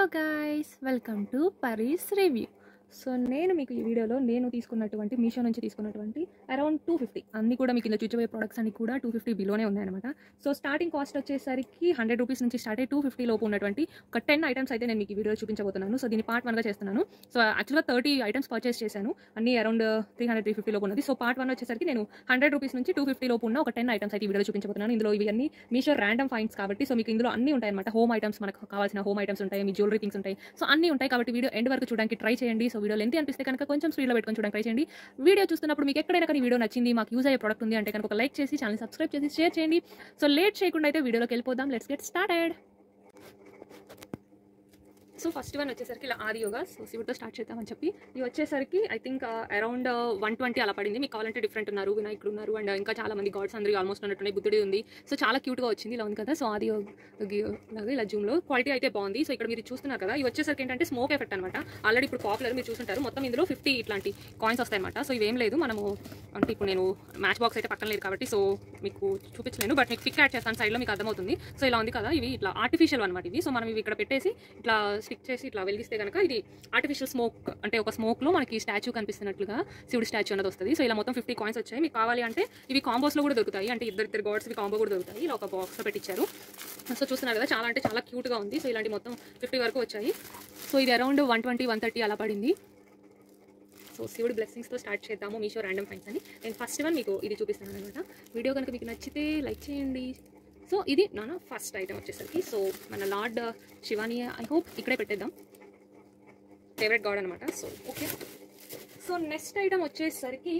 guys welcome to Pari's review so నేను మీకు ఈ వీడియోలో నేను తీసుకున్నటువంటి మీషో నుంచి తీసుకున్నటువంటి అరౌండ్ టూ ఫిఫ్టీ అన్ని కూడా మీకు ఇలా చూచబోయే ప్రొడక్ట్స్ అన్ని కూడా టూ ఫిఫ్టీ బిలోనే ఉన్నాయన్నమాట సో స్టార్టింగ్ కాస్ట్ వచ్చేసరికి హండ్రెడ్ రూపీస్ నుంచి స్టార్ట్ అయ్యి టూ ఫిఫ్టీ లోపు ఉన్నటువంటి ఒక టెన్ ఐటమ్స్ అయితే నేను మీకు ఈ వీడియోలో చూపించబోతున్నాను సో దీన్ని పార్ట్ వన్గా చేస్తున్నాను సో యాక్చువల్గా థర్టీ ఐటమ్స్ పర్చేస్ చేశాను అన్ని around three hundred three fifty లోపు ఉన్నది సో పార్ట్ వన్ వచ్చేసరికి నేను హండ్రెడ్ రూపీస్ నుంచి టూ ఫిఫ్టీ లోపు ఉన్న ఒక టెన్ ఐటమ్స్ అయితే ఈ వీడియోలో చూపించబోతున్నాను ఇందులో ఇవి అన్ని మీషో ర్యాండమ్ ఫైండ్స్ కాబట్టి సో మీకు ఇందులో అన్ని ఉంటాయి అనమాట హోమ్ ఐటమ్స్ మనకు కావాల్సిన హోమ్ ఐటమ్స్ ఉంటాయి మీ జ్యువెలరీ థింగ్స్ ఉంటాయి సో అన్ని ఉంటాయి కాబట్టి వీడియో ఎండ్ వరకు చూడడానికి ట్రై చేయండి సో వీడియో ఎంత అనిపిస్తే కనుక కొంచెం స్పీడ్లో పెట్టుకొని చూడడానికి ట్రై చేయండి వీడియో చూస్తున్నప్పుడు మీకు ఎక్కడైనా కానీ వీడియో నచ్చింది మాకు యూజ్ అయ్యే ప్రోడక్ట్ ఉంది అంటే కనుక ఒక లైక్ చేసి ఛానల్ సబ్స్క్రైబ్ చేసి షేర్ చేయండి సో లేట్ చేయకుండా అయితే వీడియోలోకి వెళ్ళిపోదాం let's get started so first one వచ్చేసరికి ఇలా ఆది యోగా సో శివుడితో స్టార్ట్ చేద్దామని చెప్పి ఇది వచ్చేసరికి I think around one twenty అలా పడింది మీకు కావాలంటే డిఫరెంట్ ఉన్నారు వినాయకుడు ఉన్నారు అండ్ ఇంకా చాలా మంది గాడ్స్ అందరూ ఆల్మోస్ట్ ఉన్నట్టున్నాయి బుద్ధుడి ఉంది సో చాలా క్యూట్గా వచ్చింది ఇలా ఉంది కదా సో ఆది లాగా ఇలా జూమ్లో క్వాలిటీ అయితే బాగుంది సో ఇక్కడ మీరు చూస్తున్నారు కదా ఇవి వచ్చేసరికి ఏంటంటే స్మోక్ ఎఫెక్ట్ అనమాట ఆల్రెడీ ఇప్పుడు పాపులర్ మీరు చూస్తుంటారు మొత్తం ఇందులో ఫిఫ్టీ ఇట్లాంటి కాయిన్స్ వస్తాయి అనమాట సో ఇవేం లేదు మనము అంటే ఇప్పుడు నేను మ్యాచ్ బాక్స్ అయితే పక్కన లేదు కాబట్టి సో మీకు చూపించలేను బట్ మీకు పిక్ యాడ్ చేస్తాను సైడ్లో మీకు అర్థమవుతుంది సో ఇలా ఉంది కదా ఇవి ఇట్లా ఆర్టిఫిషియల్ అనమాట ఇవి సో మనం ఇవి ఇక్కడ పెట్టేసి ఇట్లా స్టిక్ చేసి ఇట్లా వెలిగిస్తే కనుక ఇది ఆర్టిఫిషియల్ స్మోక్ అంటే ఒక స్మోక్లో మనకి స్టాచ్యూ కనిపిస్తున్నట్లుగా శివుడి స్టాచ్యూ అనేది వస్తుంది సో ఇలా మొత్తం ఫిఫ్టీ కాయిన్స్ వచ్చాయి మీకు కావాలి అంటే ఇవి కాంబోస్లో కూడా దొరుకుతాయి అంటే ఇద్దరు ఇద్దరు గాడ్స్ ఇవి కాంబో కూడా దొరుకుతాయి ఇలా ఒక బాక్స్లో పెట్టించారు సో చూస్తున్నారు కదా చాలా అంటే చాలా క్యూట్గా ఉంది సో ఇలాంటి మొత్తం ఫిఫ్టీ వరకు వచ్చాయి సో ఇది around one twenty one thirty అలా పడింది సో శివుడి బ్లెస్సింగ్స్తో స్టార్ట్ చేద్దాము మీషో ర్యాండమ్ ఫైన్స్ అని నేను ఫస్ట్ వన్ మీకు ఇది చూపిస్తాను అనమాట వీడియో కనుక మీకు నచ్చితే లైక్ చేయండి సో ఇది నాన్న ఫస్ట్ ఐటమ్ వచ్చేసరికి సో మన లార్డ్ శివాని ఐ హోప్ ఇక్కడే పెట్టేద్దాం ఫేవరెట్ గాడ్ అనమాట so okay so next item వచ్చేసరికి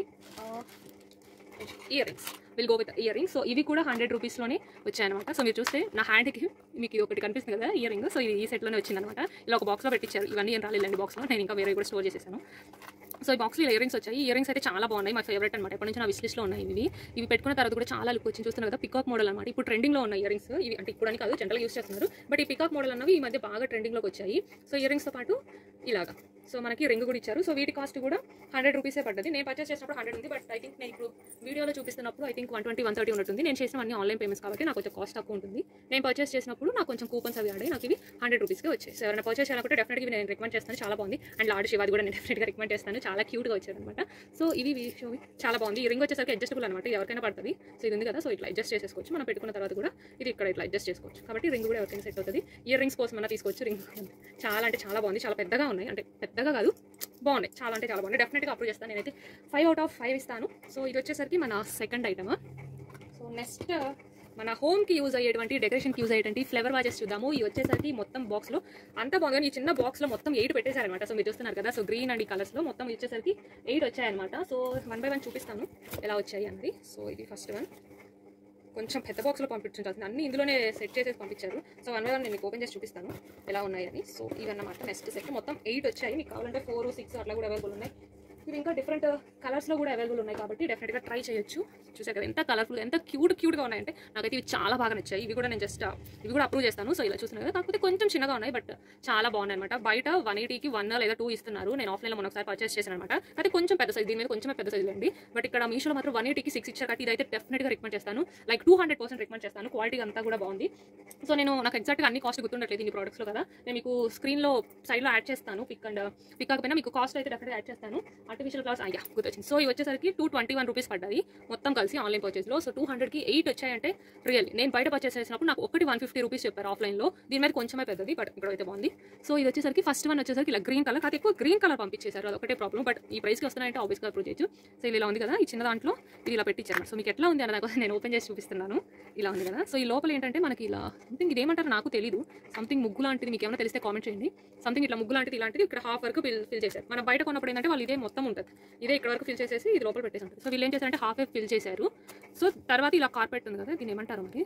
earrings will go with earrings so ఇవి కూడా హండ్రెడ్ రూపీస్లోనే వచ్చాయన్నమాట సో మీరు చూస్తే నా హ్యాండ్కి మీకు ఇది ఒకటి కనిపిస్తుంది కదా ఇయర్ రింగ్ సో ఇది ఈ సెట్లోనే వచ్చిందనమాట ఇలా ఒక బాక్స్లో పెట్టించారు ఇవన్నీ ఏం రాలేదండి బాక్స్లో నేను ఇంకా వేరే కూడా స్టోర్ చేసేసాను సో ఈ బాక్స్లో ఇయర్ రింగ్స్ వచ్చాయి ఇయర్ రింగ్స్ అయితే చాలా బాగున్నాయి మా ఫేవరెట్ అనమాట ఎప్పటి నుంచి నా విష్ లిస్ట్లో ఉన్నాయి ఇవి ఇవి పెట్టుకున్న తర్వాత కూడా చాలా లుక్ వచ్చింది చూస్తున్నారు కదా పికాక్ మోడల్ అనమాట ఇప్పుడు ట్రెండింగ్లో ఉన్న ఇయర్ రింగ్స్ ఇవి అంటే ఇప్పుడు అని కాదు జనరల్గా యూస్ చేస్తున్నారు బట్ ఈ పికాక్ మోడల్ అన్నవి ఈ మధ్య బాగా ట్రెండింగ్లోకి వచ్చాయి సో ఇయర్ రింగ్స్తో పాటు ఇలాగా సో మనకి రింగ్ కూడా ఇచ్చారు సో వీటి కాస్ట్ కూడా హండ్రెడ్ రూపీసే పడ్డది నేను పర్చేస్ చేసినప్పుడు హండ్రెడ్ ఉంది బట్ ఐ థింక్ నేను ఇప్పుడు వీడియోలో చూపిస్తున్నప్పుడు I think one twenty one thirty ఉన్నట్టుంది నేను చేసిన అన్ని ఆన్లైన్ పేమెంట్స్ కాబట్టి నాకు కొంచెం కాస్ట్ తక్కువ ఉంటుంది నేను పర్చేస్ చేసినప్పుడు నాకు కొంచెం కూపన్స్ అవి ఆడాయి నాకు ఇవి హండ్రెడ్ రూపీస్కి వచ్చాయి సో ఎవరైనా పర్చేస్ చేయాలనుకుంటే డెఫినెట్గా నేను రికమెండ్ చేస్తాను చాలా బాగుంది అండ్ లాడ్ శివాది కూడా నేను డెఫినెట్గా రికమెండ్ చేస్తాను చాలా క్యూట్గా వచ్చారనమాట సో ఇవి షోవి చాలా బాగుంది ఈ రింగ్ వచ్చేసరికి అడ్జస్టబుల్ అనమాట ఎవరికైనా పడుతుంది సో ఇది ఉంది కదా సో ఇట్లా అడ్జస్ట్ చేసేసుకోవచ్చు మనం పెట్టుకున్న తర్వాత కూడా ఇది ఇక్కడ ఇట్లా అడ్జస్ట్ చేసుకోవచ్చు కాబట్టి రింగ్ కూడా ఎవరికైనా సెట్ అవుతుంది ఇయర్ రింగ్స్ కోసం అన్న తీసుకోవచ్చు రింగ్ చాలా అంటే చాలా బాగుంది చాలా పెద్దగా ఉన్నాయి అంటే పెద్దగా కాదు బాగున్నాయి చాలా అంటే చాలా బాగున్నాయి డెఫినెట్గా అప్రూవ్ చేస్తాను నేనైతే ఫైవ్ అవుట్ ఆఫ్ ఫైవ్ ఇస్తాను సో ఇది వచ్చేసరికి మన సెకండ్ ఐటమ్ సో నెక్స్ట్ మన హోమ్కి యూజ్ అయ్యేటువంటి డెకరేషన్కి యూజ్ అయ్యేటువంటి ఫ్లవర్ వాచెస్ చూద్దాము ఇవి వచ్చేసరికి మొత్తం బాక్స్లో అంత బాగుంది కానీ ఈ చిన్న బాక్స్లో మొత్తం ఎయిట్ పెట్టేశారనమాట సో మీరు చూస్తున్నారు కదా సో గ్రీన్ అండ్ ఈ కలర్స్లో మొత్తం వచ్చేసరికి ఎయిట్ వచ్చాయన్నమాట సో వన్ బై వన్ చూపిస్తాను ఎలా వచ్చాయి అన్నది సో ఇది ఫస్ట్ వన్ కొంచెం పెద్ద బాక్స్లో పంపించాల్సింది అన్ని ఇందులోనే సెట్ చేసేసి పంపించారు సో వన్ బై వన్ నేను మీకు ఓపెన్ చేసి చూపిస్తాను ఎలా ఉన్నాయని సో ఇవన్నమాట నెక్స్ట్ సెట్ మొత్తం ఎయిట్ వచ్చాయి మీకు కావాలంటే ఫోర్ సిక్స్ అట్లా కూడా అవైలబుల్ ఉన్నాయి ఇవి ఇంకా డిఫరెంట్ కలర్స్లో కూడా అవైలబుల్ ఉన్నాయి కాబట్టి డెఫినెట్గా ట్రై చేయొచ్చు చూసారు కదా ఎంత కలర్ఫుల్ ఎంత క్యూట్ క్యూట్గా ఉన్నాయంటే నాకైతే ఇవి చాలా బాగా నచ్చాయి ఇవి కూడా నేను జస్ట్ ఇవి కూడా అప్రూవ్ చేస్తాను సో ఇలా చూస్తున్నాను కదా కాకపోతే కొంచెం చిన్నగా ఉన్నాయి బట్ చాలా బాగున్నాయి అనమాట బయట వన్ ఎయిటీకి వన్ లేదా టూ ఇస్తున్నారు నేను ఆఫ్లైన్లో మొన్న ఒకసారి పర్చేస్ చేశాను అనమాట అయితే కొంచెం పెద్ద సైజ్ దీని మీద కొంచెం పెద్ద సైజ్ అండి బట్ ఇక్కడ మీషోలో మాత్రం వన్ ఎయిటీకి సిక్స్ ఇచ్చారు కాబట్టి ఇదైతే డెఫినెట్గా రికమెండ్ చేస్తాను like two hundred percent recommend చేస్తాను క్వాలిటీ అంతా కూడా బాగుంది సో నేను నాకు ఎగ్జాక్ట్గా అన్ని కాస్ట్ గుర్తుండట్లేదు ఈ ప్రోడక్ట్స్లో కదా నేను మీకు స్క్రీన్లో సైడ్లో యాడ్ చేస్తాను పిక్ అండ్ పిక్ కాకపోయినా మీకు కాస్ట్ అయితే డెఫినెట్గా యాడ్ చేస్తాను ఆర్టిఫిషియల్ క్లాస్ అయ్యా గుర్తొచ్చింది సో ఇవి వచ్చేసరికి టూ ట్వంటీ వన్ రూపీస్ పడ్డది మొత్తం కలిసి ఆన్లైన్ పర్చేస్లో సో టూ హండ్రెడ్కి ఎయిట్ వచ్చాయంటే రియల్ నేను బయట పర్చేస్ చేసినప్పుడు నాకు ఒకటి వన్ ఫిఫ్టీ రూపీస్ చెప్పారు ఆఫ్లైన్లో దీని మీద కొంచెమే పెద్దది బట్ ఇక్కడ అయితే బాగుంది సో ఇది వచ్చేసరికి ఫస్ట్ వన్ వచ్చేసరికి ఇలా గ్రీన్ కలర్ కాదు ఎక్కువ గ్రీన్ కలర్ పంపించేశారు అది ఒకటే ప్రాబ్లం బట్ ఈ ప్రైస్కి వస్తున్నాయంటే ఆబ్వియస్గా అప్రూవ్ చేయొచ్చు సో ఇది ఇలా ఉంది కదా ఈ చిన్న దాంట్లో ఇది ఇలా పెట్టించారు సో మీకు ఎట్లా ఉంది అన్న కోసం నేను ఓపెన్ చేసి చూపిస్తున్నాను ఇలా ఉంది కదా సో ఈ లోపల ఏంటంటే మనకి ఇలా సంథింగ్ ఇదేమంటారు నాకు తెలియదు సంథింగ్ ముగ్గు లాంటిది మీకు ఏమైనా తెలిస్తే కామెంట్ చేయండి సంథింగ్ ఇట్లా ముగ్గు లాంటిది ఇలాంటిది ఇక్కడ హాఫ్ వరకు ఫిల్ ఫిల్ చేశారు మనం బయట కొన్నప్పుడు ఏంటంటే వాళ్ళు ఇదే మొత్తం ఉంటుంది ఇదే ఇక్కడ వరకు ఫిల్ చేసేసి ఇది లోపల పెట్టేసి ఉంటుంది సో వీళ్ళు ఏం చేశారంటే హాఫ్ ఫిల్ చేశారు సో తర్వాత ఇలా కార్పెట్ ఉంది కదా దీన్ని ఏమంటారు మరి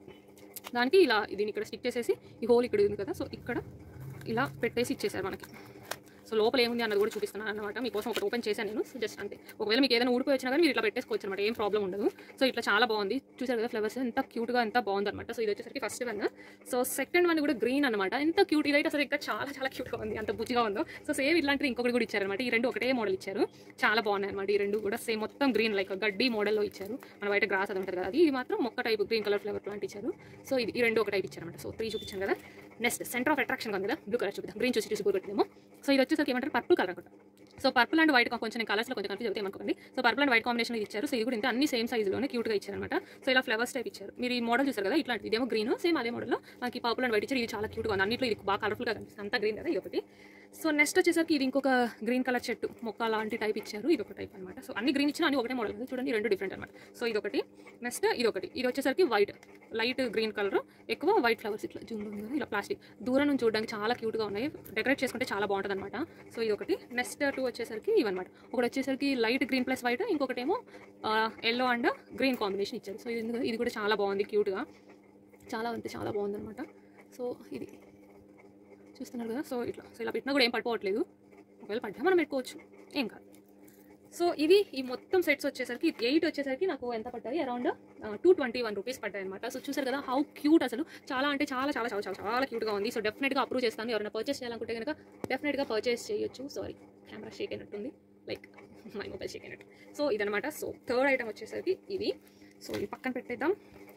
దానికి ఇలా దీన్ని ఇక్కడ స్టిక్ చేసేసి ఈ హోల్ ఇక్కడ ఉంది కదా సో ఇక్కడ ఇలా పెట్టేసి ఇచ్చేసారు మనకి సో లోపల ఏముంది అన్నది కూడా చూపిస్తున్నాను అనమాట మీకోసం ఒకటి ఓపెన్ చేశాను నేను సో జస్ట్ అంతే ఒకవేళ మీకు ఏదైనా ఊడిపోయి వచ్చినా కానీ మీరు ఇట్లా పెట్టేసుకోవచ్చు అనమాట ఏం ప్రాబ్లం ఉండదు సో ఇట్లా చాలా బాగుంది చూసారు కదా ఫ్లవర్స్ ఎంత క్యూట్గా ఎంత బాగుంది అనమాట సో ఇది వచ్చేసరికి first one so second one కూడా గ్రీన్ అనమాట ఎంత క్యూట్ ఇదైతే అసలు ఇంకా చాలా చాలా క్యూట్గా ఉంది అంత బుజ్జిగా ఉందో సో సేమ్ ఇలాంటిది ఇంకొకటి కూడా ఇచ్చారనమాట ఈ రెండు ఒకటే మోడల్ ఇచ్చారు చాలా బాగున్నాయి అనమాట ఈ రెండు కూడా సేమ్ మొత్తం గ్రీన్ లైక్ గడ్డి మోడల్లో ఇచ్చారు మన బయట గ్రాస్ అది ఉంటుంది కదా అది ఇది మాత్రం మొక్క type green colour flower plant ఇచ్చారు సో ఇది ఈ రెండు ఒక టైప్ ఇచ్చారనమాట సో త్రీ చూపించాను కదా నెక్స్ట్ సెంటర్ ఆఫ్ అట్రాక్షన్ ఉంది కదా బ్లూ కలర్ చూపిద్దాం గ్రీన్ చూసి చూసి పెట్టిందేమో సో ఇది వచ్చేసరికి ఏమంటారు పర్పుల్ కలర్ అనుకుంటా సో పర్పుల్ అండ్ వైట్ కొంచెం నేను కలర్స్లో కొంచెం కన్ఫ్యూజ్ అవుతాయి అనుకోండి so purple and white combination ఇచ్చారు సో ఇది కూడా ఇంత అన్ని సేమ్ సైజులోనే క్యూట్గా ఇచ్చారు అనమాట సో ఇలా ఫ్లవర్స్ టైప్ ఇచ్చారు మీరు ఈ మోడల్ చూసారు కదా ఇట్లాంటి ఇదేమో గ్రీన్ సేమ్ అదే మోడల్లో మనకి పర్పుల్ అండ్ వైట్ ఇచ్చారు ఇది చాలా క్యూట్గా ఉంది అన్నిట్లో ఇది బాగా కలర్ఫుల్గా కనిపిస్తుంది అంతా గ్రీన్ కదా ఇది ఒకటి సో నెక్స్ట్ వచ్చేసరికి ఇది ఇంకొక గ్రీన్ కలర్ చెట్టు మొక్క లాంటి టైప్ ఇచ్చారు ఇది ఒక టైప్ అనమాట సో అన్ని గ్రీన్ ఇచ్చిన అన్ని ఒకటే మోడల్ ఉంది చూడండి రెండు డిఫరెంట్ అనమాట సో ఇది ఒకటి నెక్స్ట్ ఇది ఒకటి ఇది వచ్చేసరికి వైట్ లైట్ గ్రీన్ కలర్ ఎక్కువ వైట్ ఫ్లవర్స్ ఇట్లా జూమ్ ఉంది కదా ఇలా ప్లాస్టిక్ దూరం నుంచి చూడడానికి చాలా క్యూట్గా ఉన్నాయి డెకరేట్ చేసుకుంటే చాలా బాగుంటుంది అనమాట సో ఇది ఒకటి నెక్స్ట్ టూ వచ్చేసరికి ఇవన్నమాట ఒకటి వచ్చేసరికి లైట్ గ్రీన్ ప్లస్ వైట్ ఇంకొకటేమో ఎల్లో అండ్ గ్రీన్ కాంబినేషన్ ఇచ్చారు సో ఇది ఇది కూడా చాలా బాగుంది క్యూట్గా చాలా అంటే చాలా బాగుంది అనమాట సో ఇది చూస్తున్నారు కదా సో ఇట్లా సో ఇలా పెట్టినా కూడా ఏం పడిపోవట్లేదు ఒకవేళ పడ్డా మనం పెట్టుకోవచ్చు ఏం కాదు సో ఇవి ఈ మొత్తం సెట్స్ వచ్చేసరికి ఎయిట్ వచ్చేసరికి నాకు ఎంత పడ్డాయి around two twenty one rupees పడ్డాయి అనమాట సో చూసారు కదా హౌ క్యూట్ అసలు చాలా అంటే చాలా చాలా చాలా చాలా చాలా క్యూట్గా ఉంది సో డెఫినెట్గా అప్రూవ్ చేస్తాను ఎవరైనా పర్చేస్ చేయాలనుకుంటే కనుక డెఫినెట్గా పర్చేస్ చేయొచ్చు సారీ కెమెరా షేక్ అయినట్టుంది లైక్ మై మొబైల్ షేక్ అయినట్టు సో ఇదనమాట సో థర్డ్ ఐటమ్ వచ్చేసరికి ఇవి సో ఇది పక్కన పెట్టేద్దాం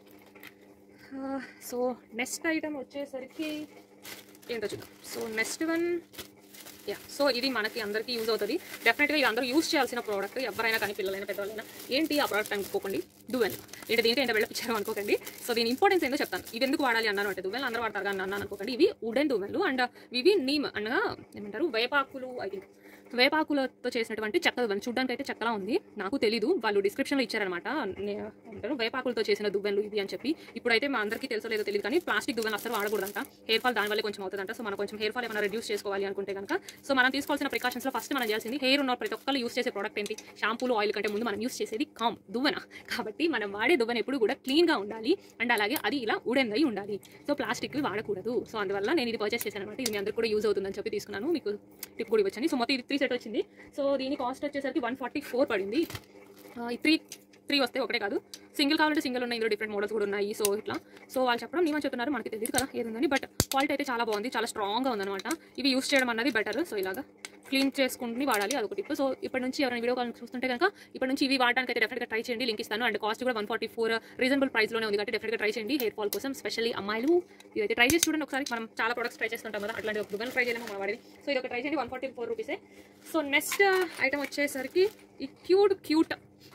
సో నెక్స్ట్ ఐటమ్ వచ్చేసరికి ఏంటో చూద్దాం so next one yeah so ఇది మనకి అందరికీ యూజ్ అవుతుంది డెఫినెట్గా ఇది అందరూ యూజ్ చేయాల్సిన ప్రోడక్ట్ ఎవరైనా కానీ పిల్లలైనా పెద్దవాళ్ళైనా ఏంటి ఆ ప్రోడక్ట్ అనుకోకండి దువ్వెన్ ఏంటి దీంట్లో ఏంటో వెళ్ళిపించారు అనుకోకండి సో దీని ఇంపార్టెన్స్ ఏంటో చెప్తాను ఇది ఎందుకు వాడాలి అన్నాను అంటే దువ్వెలు అందరూ వాడతారు కానీ అన్నాను అనుకోకండి ఇవి వుడెన్ దువ్వెలు అండ్ ఇవి నీమ్ అనగా ఏమంటారు వేపాకులు ఐ థింక్ వేపాకులతో చేసినటువంటి చెక్క దువ్వెన చూడడానికి అయితే చెక్కలా ఉంది నాకు తెలీదు వాళ్ళు డిస్క్రిప్షన్లో ఇచ్చారనమాట నే- ఏమంటారు వేపాకులతో చేసిన దువ్వెలు ఇవి అని చెప్పి ఇప్పుడైతే మా అందరికీ తెలుసో లేదో తెలియదు కానీ ప్లాస్టిక్ దువ్వెలు అసలు వాడకూడదంట హెయిర్ ఫాల్ దానివల్ల కొంచెం అవుతుందంట సో మనం కొంచెం హెయిర్ ఫాల్ ఏమైనా రెడ్యూస్ చేసుకోవాలి అనుకుంటే కనుక సో మనం తీసుకోవాల్సిన ప్రికాషన్స్లో ఫస్ట్ మనం చేయాల్సింది హెయిర్ ఉన్న ప్రతి ఒక్కరు యూస్ చేసే ప్రోడక్ట్ ఏంటి షాంపూలు ఆయిల్ కంటే ముందు మనం యూస్ చేసేది కామ్ దువ్వెన కాబట్టి మనం వాడే దువ్వెన ఎప్పుడు కూడా క్లీన్గా ఉండాలి అండ్ అలాగే అది ఇలా ఉడెందై ఉండాలి సో ప్లాస్టిక్ వాడకూడదు సో అందువల్ల నేను ఇది పర్చేస్ చేశాను అనమాట ఇది మీ అందరికీ కూడా యూజ్ అవుతుందని చెప్పి తీసుకున్నాను మీకు టిప్ కూడా ఇవ్వచ్చని సో మొత్తం ఇది త్రీ సెట్ వచ్చింది సో దీని కాస్ట్ వచ్చేసరికి వన్ ఫార్టీ ఫోర్ పడింది ఆ, ఈ త్రీ త్రీ వస్తాయి ఒకటే కాదు సింగిల్ కావాలంటే సింగిల్ ఉన్నాయి ఇందులో డిఫరెంట్ మోడల్స్ కూడా ఉన్నాయి సో ఇట్లా సో వాళ్ళు చెప్పడం నేమని చెప్తున్నారు మనకి తెలియదు కదా ఏది ఉందని బట్ క్వాలిటీ అయితే చాలా బాగుంది చాలా స్ట్రాంగ్గా ఉందన్నమాట ఇవి యూస్ చేయడం అన్నది బెటర్ సో ఇలాగా క్లీన్ చేసుకుని వాడాలి అదొక టిప్ సో ఇప్పటి నుంచి ఎవరైనా వీడియో కాల్ చూస్తుంటే కనుక ఇప్పటి నుంచి ఇవి వాడడానికి అయితే డెఫినెట్గా ట్రై చేయండి లింక్ ఇస్తాను అండ్ కాస్ట్ కూడా వన్ ఫార్టీ ఫోర్ రీజనబుల్ ప్రైస్లోనే ఉంది కాబట్టి డెఫినెట్గా ట్రై చేయండి హెయిర్ ఫాల్ కోసం స్పెషల్లీ అమ్మాయిలు ఇదైతే ట్రై చేసి చూడండి ఒకసారి మనం చాలా ప్రొడక్ట్స్ ట్రై చేస్తుంటాం కదా అట్లాంటి ఒక దువ్వెన ట్రై చేయలేము మనం వాడేది సో ఇది ఒక ట్రై చేయండి వన్ ఫార్టీ ఫోర్ రూపీసే సో నెక్స్ట్ ఐటమ్ వచ్చేసరికి ఈ క్యూట్ క్యూట్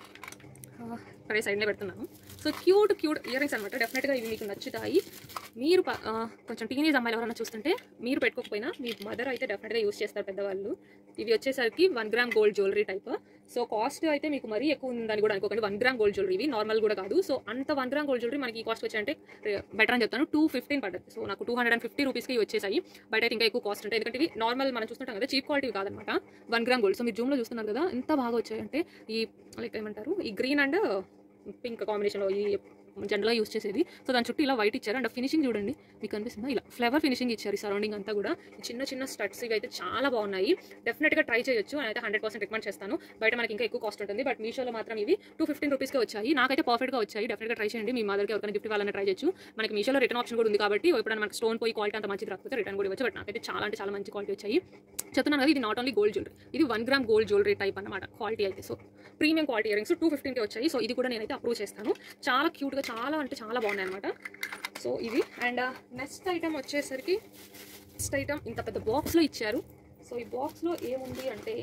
అదే సైడ్లో పెడుతున్నాను so cute cute earrings అనమాట డెఫినెట్గా ఇవి మీకు నచ్చుతాయి మీరు ప- ఆ, కొంచెం టీనేజ్ అమ్మాయిలు ఎవరైనా చూస్తుంటే మీరు పెట్టుకోకపోయినా మీ మదర్ అయితే డెఫినెట్గా యూస్ చేస్తారు పెద్దవాళ్ళు ఇవి వచ్చేసరికి one gram gold jewellery type so cost అయితే మీకు మరీ ఎక్కువ ఉందని కూడా అనుకోకండి వన్ గ్రామ్ గోల్డ్ జ్యువెలరీ ఇవి నార్మల్ కూడా కాదు సో అంత వన్ గ్రామ్ గోల్డ్ జ్యువెలరీ మనకి ఈ కాస్ట్ వచ్చాయంటే బెటర్ అని చెప్తాను టూ ఫిఫ్టీన్ పడ్డది సో నాకు టూ హండ్రెడ్ అండ్ ఫిఫ్టీ రూపీస్కి వచ్చేసాయి బట్ అయితే ఇంకా ఎక్కువ కాస్ట్ ఉంటాయి ఎందుకంటే ఇవి నార్మల్ మనం చూస్తుంటాం కదా చీప్ క్వాలిటీ కాదనమాట వన్ గ్రామ్ గోల్డ్ సో మీరు జూమ్లో చూస్తున్నారు కదా ఎంత బాగా వచ్చాయంటే ఈ లైక్ ఏమంటారు ఈ గ్రీన్ అండ్ పింక్ కాంబినేషన్లో ఈ జనరల్గా యూస్ చేసేది సో దాని చుట్టూ ఇలా వైట్ ఇచ్చారు అండ్ ఫినిషింగ్ చూడండి మీకు కనిపిస్తుందా ఇలా ఫ్లవర్ ఫినిషింగ్ ఇచ్చారు ఈ సరౌండింగ్ అంతా కూడా ఈ చిన్న చిన్న స్టడ్స్ ఇవి అయితే చాలా బాగున్నాయి డెఫినెట్గా ట్రై చేయొచ్చు అయితే హండ్రెడ్ పర్సెంట్ రికమెండ్ చేస్తాను బయట మనకి ఇంకా ఎక్కువ కాస్ట్ ఉంటుంది బట్ మీషోలో మాత్రం ఇవి టూ ఫిఫ్టీన్ రూపీస్కే వచ్చాయి నాకైతే పర్ఫెక్ట్గా వచ్చాయి డెఫినెట్గా ట్రై చేయండి మీ మదర్కి ఎవరికైనా గిఫ్ట్ ఇవ్వాలని ట్రై చేయొచ్చు మనకి మీషోలో రిటర్న్ ఆప్షన్ కూడా ఉంది కాబట్టి ఎప్పుడైనా మనకి స్టోన్ పోయి క్వాలిటీ అంత మంచిది రాకపోతే రిటర్న్ కూడా ఇవ్వచ్చు బట్ నాకైతే చాలా అంటే చాలా మంచి క్వాలిటీ వచ్చాయి చెప్తున్నాను కదా ఇది నాట్ ఓన్లీ గోల్డ్ జ్యువెలరీ ఇది one gram gold jewellery type అన్నమాట క్వాలిటీ అయితే so premium quality earrings two ఫిఫ్టీన్కి వచ్చాయి సో ఇది కూడా నేనైతే అప్రూవ్ చేస్తాను చాలా క్యూట్గా చాలా అంటే చాలా బాగున్నాయి అనమాట సో ఇది అండ్ నెక్స్ట్ ఐటమ్ వచ్చేసరికి నెక్స్ట్ ఐటమ్ ఇంత పెద్ద బాక్స్లో ఇచ్చారు సో ఈ బాక్స్లో ఏముంది అంటే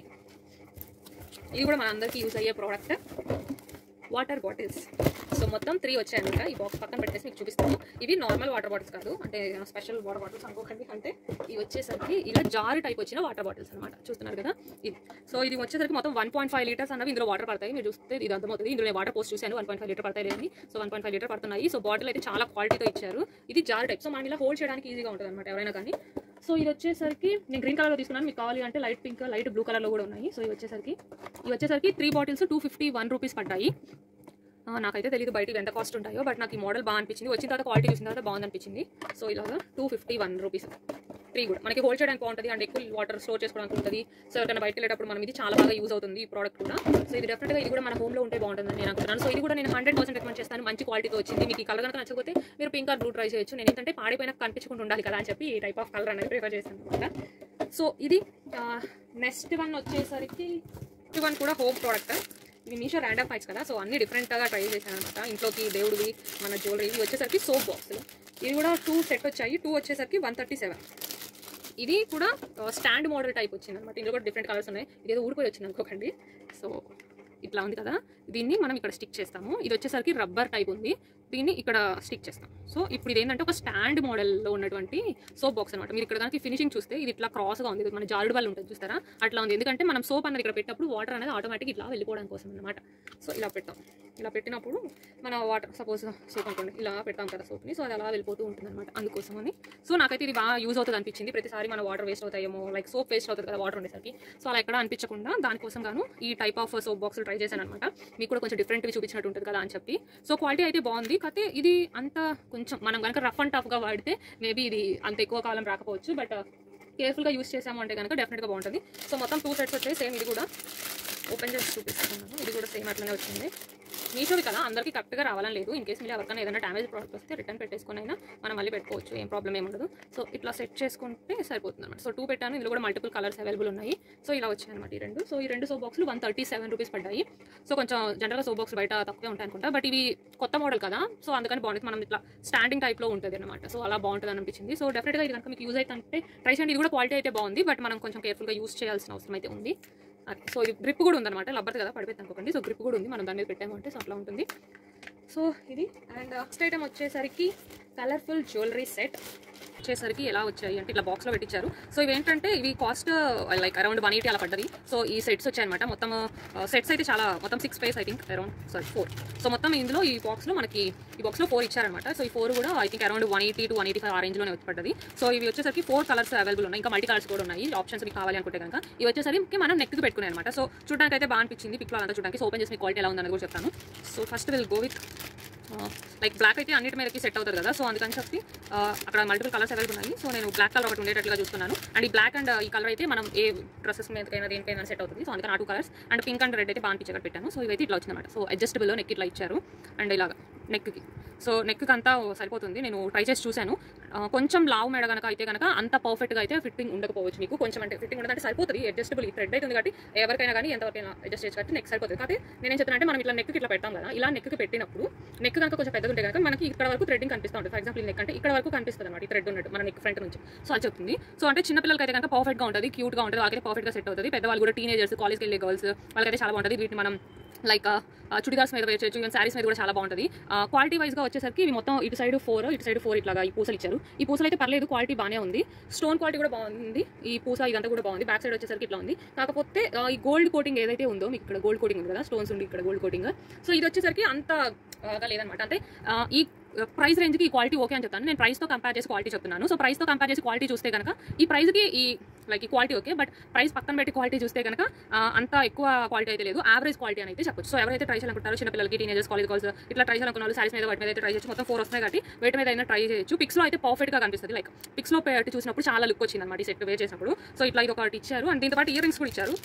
ఇది కూడా మన అందరికీ యూజ్ అయ్యే ప్రోడక్ట్ వాటర్ బాటిల్స్ సో మొత్తం త్రీ వచ్చాయన్నమాట ఈ బాక్స్ పక్కన పెట్టేసి మీకు చూపిస్తాను ఇవి నార్మల్ వాటర్ బాటిల్స్ కాదు అంటే స్పెషల్ వాటర్ బాటిల్స్ అనుకోకండి అంటే ఇవి వచ్చేసరికి ఇలా జారు టైప్ వచ్చిన వాటర్ బాటిల్స్ అనమాట చూస్తున్నారు కదా ఇది సో ఇది వచ్చేసరికి మొత్తం వన్ పాయింట్ ఫైవ్ లీటర్స్ అన్నవి ఇందులో వాటర్ పడతాయి మీరు చూస్తే ఇది అర్థమవుతుంది ఇందులో నేను వాటర్ పోస్ట్ చూశాను వన్ పాయింట్ ఫైవ్ లీటర్ పడతాయి లేదని so one point five litre పడుతున్నాయి సో బాటిల్ అయితే చాలా క్వాలిటీతో ఇచ్చారు ఇది జార్ టైప్ సో మనం ఇలా హోల్డ్ చేయడానికి ఈజీగా ఉంటుంది అనమాట ఎవరైనా కానీ సో ఇది వచ్చేసరికి నేను గ్రీన్ కలర్లో తీసుకున్నాను మీకు కావాలి అంటే లైట్ పింక్ లైట్ బ్లూ కలర్లో కూడా ఉన్నాయి సో ఇవి వచ్చేసరికి ఇవి వచ్చేసరికి three bottles two fifty one rupees పడ్డాయి ఆ, నాకైతే తెలియదు బయట ఇవి ఎంత కాస్ట్ ఉంటాయో బట్ నాకు ఈ మోడల్ బాగా అనిపించింది వచ్చిన తర్వాత క్వాలిటీ చూసిన తర్వాత బాగుంది అనిపించింది సో ఇలాగా two fifty one rupees three కూడా మనకి హోల్డ్ చేయడానికి బాగుంటుంది అండ్ ఎక్కువ వాటర్ స్టోర్ చేసుకోవడానికి ఉంటుంది సో ఎవరైనా బయటకు వెళ్ళేటప్పుడు మనం ఇది చాలా బాగా యూజ్ అవుతుంది ఈ ప్రోడక్ట్ కూడా సో ఇది డెఫినెట్గా ఇది కూడా మన హోమ్లో ఉంటే బాగుంటుందని నేను అనుకుంటున్నాను సో ఇది కూడా నేను హండ్రెడ్ పర్సెంట్ రికమెండ్ చేస్తాను మంచి క్వాలిటీతో వచ్చింది మీకు ఈ కలర్ కనుక నచ్చకపోతే మీరు పింక్ ఆర్ బ్లూ ట్రై చేయొచ్చు నేను ఏంటంటే పాడిపోయినా కనిపించకుండా ఉండాలి కదా అని చెప్పి ఈ టైప్ ఆఫ్ కలర్ అనేది ప్రిఫర్ చేస్తాను అనమాట సో ఇది నెక్స్ట్ వన్ వచ్చేసరికి ఇది వన్ కూడా హోమ్ ప్రోడక్ట్ ఇవి మీషో ర్యాండమ్ ఫైట్స్ కదా సో అన్ని డిఫరెంట్గా ట్రై చేశాను అనమాట ఇంట్లోకి దేవుడివి మన జ్యువెలరీ ఇవి వచ్చేసరికి సోప్ బాక్సులు ఇది కూడా టూ సెట్ వచ్చాయి టూ వచ్చేసరికి వన్ థర్టీ సెవెన్ ఇది కూడా స్టాండ్ మోడల్ టైప్ వచ్చింది అనమాట ఇందులో కూడా డిఫరెంట్ కలర్స్ ఉన్నాయి ఇది ఏదో ఊడిపోయి వచ్చింది అనుకోకండి సో ఇట్లా ఉంది కదా దీన్ని మనం ఇక్కడ స్టిక్ చేస్తాము ఇది వచ్చేసరికి రబ్బర్ టైప్ ఉంది దీన్ని ఇక్కడ స్టిక్ చేస్తాం సో ఇప్పుడు ఇది ఏంటంటే ఒక స్టాండ్ మోడల్లో ఉన్నటువంటి సోప్ బాక్స్ అనమాట మీరు ఇక్కడ కనుక ఫినిషింగ్ చూస్తే ఇది ఇట్లా క్రాస్గా ఉంది ఇది మన జారుడు వాళ్ళు ఉంటుంది చూస్తారా అట్లా ఉంది ఎందుకంటే మనం సోప్ అనేది ఇక్కడ పెట్టినప్పుడు వాటర్ అనేది ఆటోమేటిక్ ఇట్లా వెళ్ళిపోవడం కోసం అనమాట సో ఇలా పెట్టాం ఇలా పెట్టినప్పుడు మన వాటర్ సపోజ్ సోప్ అనుకోండి ఇలా పెడతాం కదా సోప్ని సో అది అలా వెళ్ళిపోతూ ఉంటుంది అనమాట అందుకోసం అని సో నాకైతే ఇది బాగా యూజ్ అవుతుంది అనిపించింది ప్రతిసారి మన వాటర్ వేస్ట్ అవుతాయేమో లైక్ సోప్ వేస్ట్ అవుతుంది కదా వాటర్ ఉండేసరికి సో అలా ఎక్కడ అనిపించకుండా దానికోసం గాను ఈ type of soap box try చేశాను అనమాట మీకు కూడా కొంచెం డిఫరెంట్వి చూపించినట్టు ఉంటుంది కదా అని చెప్పి సో క్వాలిటీ అయితే బాగుంది కాకపోతే ఇది అంత కొంచెం మనం కనుక రఫ్ అండ్ టఫ్గా వాడితే మేబీ ఇది అంత ఎక్కువ కాలం రాకపోవచ్చు బట్ కేర్ఫుల్గా యూస్ చేసాము అంటే కనుక డెఫినెట్గా బాగుంటుంది సో మొత్తం టూ సెట్స్ వచ్చాయి సేమ్ ఇది కూడా ఓపెన్ చేసి చూపిస్తున్నాను ఇది కూడా సేమ్ అట్లనే వచ్చింది మీషోవి కదా అందరికీ కరెక్ట్గా రావాలని లేదు ఇన్ కేస్ మీరు ఎవరికైనా ఏదైనా డ్యామేజ్ ప్రోడక్ట్ వస్తే రిటర్న్ పెట్టేసుకొని అయినా మనం మళ్ళీ పెట్టుకోవచ్చు ఏం ప్రాబ్లం ఏమి ఉండదు సో ఇట్లా సెట్ చేసుకుంటే సరిపోతుంది అనమాట సో టూ పెట్టాను ఇందులో కూడా మల్టిపుల్ కలర్స్ అవైలబుల్ ఉన్నాయి సో ఇలా వచ్చాయి అనమాట ఈ రెండు సో ఈ రెండు సోప్ బాక్స్లు వన్ థర్టీ సెవెన్ రూపీస్ పడ్డాయి సో కొంచెం జనరల్గా సోప్ బాక్స్ బయట తక్కువే ఉంటాయి అనుకుంటా బట్ ఇవి కొత్త మోడల్ కదా సో అందుకని బాగుంటుంది మనం ఇట్లా స్టాండింగ్ టైప్లో ఉంటుంది అనమాట సో అలా బాగుంటుంది అనిపించింది సో డెఫినెట్గా ఇది కనుక మీకు యూజ్ అయితే ట్రై చేయండి ఇది కూడా క్వాలిటీ అయితే బాగుంది బట్ మనం కొంచెం కేర్ఫుల్గా యూస్ చేయాల్సిన అవసరం అయితే ఉంది అది సో ఇది గ్రిప్ కూడా ఉందన్నమాట లబ్బర్ కదా పడిపోయింది అనుకోకండి సో గ్రిప్ కూడా ఉంది మనం దాని మీద పెట్టాము అంటే సో అట్లా ఉంటుంది సో ఇది అండ్ నెక్స్ట్ ఐటమ్ వచ్చేసరికి కలర్ఫుల్ జ్యువెలరీ సెట్ వచ్చేసరికి ఎలా వచ్చాయి అంటే ఇట్లా బాక్స్లో పెట్టించారు సో ఇవి ఏంటంటే ఇవి cost like around one eighty అలా పడ్డది సో ఈ సెట్స్ వచ్చాయన్నమాట మొత్తం సెట్స్ అయితే చాలా మొత్తం six piece I think around sorry four so మొత్తం ఇందులో ఈ బాక్స్లో మనకి ఈ బాక్స్లో ఫోర్ ఇచ్చారనమాట సో ఈ ఫోర్ కూడా I think around one eighty to one eighty five ఆ రేంజ్లోనే వచ్చి పడ్డది సో ఇవి వచ్చేసరికి ఫోర్ కలర్స్ అవైలబుల్ ఉన్నాయి ఇంకా మల్టీ కలర్స్ కూడా ఉన్నాయి ఆప్షన్స్ మీకు కావాలి అనుకుంటే కనుక ఇవి వచ్చేసరికి మనం నెక్కి పెట్టుకున్నాయి అనమాట సో చూడడానికి అయితే బాగా అనిపించింది పిక్లో అంతా చూడడానికి సో ఓపెన్ చేసి క్వాలిటీ ఎలా ఉందని కూడా చెప్తాను so first will go with like black అయితే అన్నిటి మీదకి సెట్ అవుతుంది కదా సో అందుకని చెప్పి ఆ, అక్కడ మల్టిపుల్ కలర్స్ అవైలబుల్ ఉన్నాయి సో నేను బ్లాక్ కలర్ ఒకటి ఉండేటట్లుగా చూస్తున్నాను అండ్ ఈ బ్లాక్ అండ్ ఈ కలర్ అయితే మనం ఏ డ్రెస్సెస్ మీదకైనా దేనికైనా సెట్ అవుతుంది సో అందుకని ఆ two colours and pink and red అయితే బాగా పిక్చర్ పెట్టాను సో ఇవైతే ఇట్లా వచ్చిందన్నమాట సో అడ్జస్టబుల్లో నెక్ ఇట్లా ఇచ్చారు అండ్ ఇలాగా నెక్కి సో నెక్కి అంతా సరిపోతుంది నేను ట్రై చేసి చూశాను ఆ, కొంచెం లావు మెడ కనుక అయితే కనుక అంత పర్ఫెక్ట్గా అయితే ఫిట్టింగ్ ఉండకపోవచ్చు మీకు కొంచెం అంటే ఫిట్టింగ్ ఉండదంటే సరిపోతుంది అడ్జస్టబుల్ ఈ థ్రెడ్ అయితే ఉంది కాబట్టి ఎవరికైనా కానీ ఎంతవరకైనా అడ్జస్ట్ చేయొచ్చు కాబట్టి నెక్ సరిపోతుంది కాబట్టి నేనేం చెప్తాను అంటే మనం ఇట్లా నెక్కి ఇట్లా పెడతాం కదా ఇలా నెక్కి పెట్టినప్పుడు నెక్ కనుక కొంచెం పెద్దగా ఉంటే కనుక మనకి ఇక్కడ వరకు థ్రెడ్డింగ్ కనిపిస్తూ ఉంటుంది ఫర్ ఎగ్జాంపుల్ నెక్ అంటే ఇక్కడ వరకు కనిపిస్తుంది అనమాట ఈ థ్రెడ్ ఉన్నట్టు మన నెక్ ఫ్రంట్ నుంచి సో అది చెప్తుంది సో అంటే చిన్న పిల్లలకి అయితే కనుక పర్ఫెక్ట్గా ఉంటుంది క్యూట్గా ఉంటుంది వాళ్ళకి పర్ఫెక్ట్గా సెట్ అవుతుంది పెద్దవాళ్ళు కూడా టీనేజర్స్ కాలేజ్కి వెళ్ళే గర్ల్స్ వాళ్ళకైతే చాలా బాగుంటుంది వీటిని మనం లైక్ చుడిదార్స్ మీద వేయచ్చు ఈవెన్ శారీస్ మీద కూడా చాలా బాగుంటుంది క్వాలిటీ వైజ్గా వచ్చేసరికి ఇవి మొత్తం ఇటు సైడ్ ఫోర్ ఇటు సైడ్ ఫోర్ ఇట్లాగా ఈ పూసలు ఇచ్చారు ఈ పూసలు అయితే పర్లేదు క్వాలిటీ బాగానే ఉంది స్టోన్ క్వాలిటీ కూడా బాగుంది ఈ పూస ఇదంతా కూడా బాగుంది బ్యాక్ సైడ్ వచ్చేసరికి ఇట్లా ఉంది కాకపోతే ఆ, ఈ గోల్డ్ కోటింగ్ ఏదైతే ఉందో మీకు ఇక్కడ గోల్డ్ కోటింగ్ ఉంది కదా స్టోన్స్ ఉంది ఇక్కడ గోల్డ్ కోటింగ్ సో ఇది వచ్చేసరికి అంత బాగా లేదనమాట అంటే ఆ, ఈ ప్రైస్ రేంజ్కి ఈ క్వాలిటీ ఓకే అని చెప్తాను నేను ప్రైస్తో కంపేర్ చేసి క్వాలిటీ చెప్తున్నాను సో ప్రైస్తో కంపేర్ చేసి క్వాలిటీ చూస్తే కనుక ఈ ప్రైస్కి ఈ లైక్ ఈ క్వాలిటీ ఓకే బట్ ప్రైస్ పక్కన పెట్టి క్వాలిటీ చూస్తే కనుక ఆ, అంత ఎక్కువ క్వాలిటీ అయితే లేదు యావరేజ్ క్వాలిటీ అని అయితే చెప్పొచ్చు సో ఎవరైతే ట్రై చేయాలనుకుంటారో చిన్నపిల్లలకి టీనేజర్స్ కాలేజ్ గర్ల్స్ ఇట్లా ట్రై చేయాలనుకున్న వాళ్ళు సారీస్ మీద వాటి మీద అయితే ట్రై చేయొచ్చు మొత్తం ఫోర్ వస్తున్నాయి కాబట్టి వేటి మీద అయినా ట్రై చేయొచ్చు పిక్స్లో అయితే పర్ఫెక్ట్గా కనిపిస్తుంది లైక్ పిక్స్లో పెట్టి చూసినప్పుడు చాలా లుక్ వచ్చింది అనమాట ఈ సెట్ వేర్ చేసినప్పుడు సో ఇట్లా ఇది ఒకటి ఇచ్చారు అండ్ దీంతో పాటు ఇయర్ రింగ్స్ కూడా ఇచ్చారు